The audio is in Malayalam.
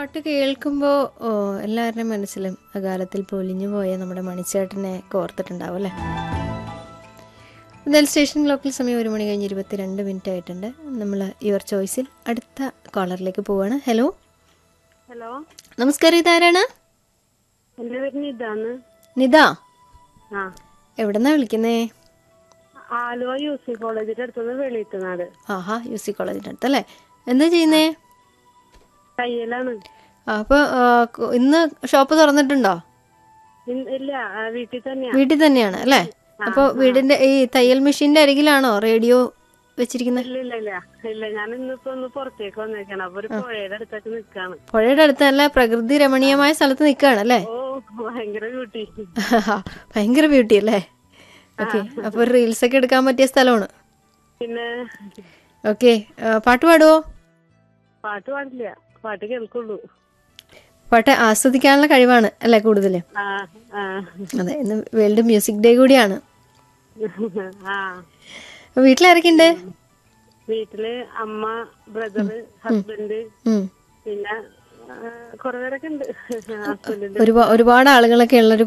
പാട്ട് കേൾക്കുമ്പോൾ എല്ലാവരുടെയും മനസ്സിലും അകാലത്തിൽ പൊലിഞ്ഞു പോയ നമ്മുടെ മണിച്ചേട്ടനെ കോർത്തിട്ടുണ്ടാവും അല്ലേ എന്തായാലും സ്റ്റേഷൻ ക്ലോക്കിൽ സമയം ഒരു മണി കഴിഞ്ഞ് ഇരുപത്തിരണ്ട് മിനിറ്റ് ആയിട്ടുണ്ട് നമ്മൾ യുവർ ചോയ്സിൽ അടുത്ത കോളറിലേക്ക് പോവാണ് ഹലോ ഹലോ നമസ്കാരം ഇതാരാണ് എന്റെ പേര് നിതാന്ന് നിത ആ എവിടെന്നാ വിളിക്കുന്നേ ആലുവ യു സി കോളേജിന്റെ അടുത്തുനിന്ന് വെളിയത്തുനാട് ആഹാ യു സി കോളേജിൻ്റെ അടുത്തല്ലേ എന്താ ചെയ്യുന്നേ തയ്യലാണ് അപ്പോൾ ഇന്ന് ഷോപ്പ് തുറന്നിട്ടുണ്ടോ ഇൻ- ഇല്ല ആ, വീട്ടിൽ തന്നെയാ വീട്ടിൽ തന്നെയാണ് അല്ലേ അപ്പോൾ വീടിന്റെ ഈ തയ്യൽ മെഷീന്റെ അരികിലാണോ റേഡിയോ വെച്ചിരിക്കുന്നത് ഇല്ല ഇല്ല ഇല്ല ഇല്ല ഞാൻ ഇന്നിപ്പോ ഒന്ന് പുറത്തേക്ക് വന്നേക്കാണ് അപ്പൊ ഒരു പുഴയുടെ അടുത്തൊക്കെ നിക്കാണ് പുഴയുടെ അടുത്ത് നല്ല പ്രകൃതി രമണീയമായ സ്ഥലത്ത് നിൽക്കുകയാണ് അല്ലേ ഓ ഭയങ്കര ബ്യൂട്ടി ഭയങ്കര ബ്യൂട്ടി അല്ലേ ഓക്കെ അപ്പോൾ റീൽസ് ഒക്കെ എടുക്കാൻ പറ്റിയ സ്ഥലമാണ് പിന്നെ ഓക്കെ പാട്ട് പാടുവോ പാട്ട് പാടില്ല പാട്ട് കേൾക്കുള്ളൂ പാട്ട് ആസ്വദിക്കാനുള്ള കഴിവാണ് അല്ലേ കൂടുതൽ ആ ആ അതെ ഇന്ന് വേൾഡ് മ്യൂസിക് ഡേ കൂടിയാണ് ആ വീട്ടിലാരൊക്കെ ഉണ്ട് വീട്ടില് അമ്മ ബ്രദറ് ഹസ്ബൻഡ് ഉം. പിന്നെ കുറെ പേരൊക്കെ ഉണ്ട് ഹസ്ബൻഡിന്റെ ഒരുപാ ഒരുപാട് ആളുകളൊക്കെ ഉള്ളൊരു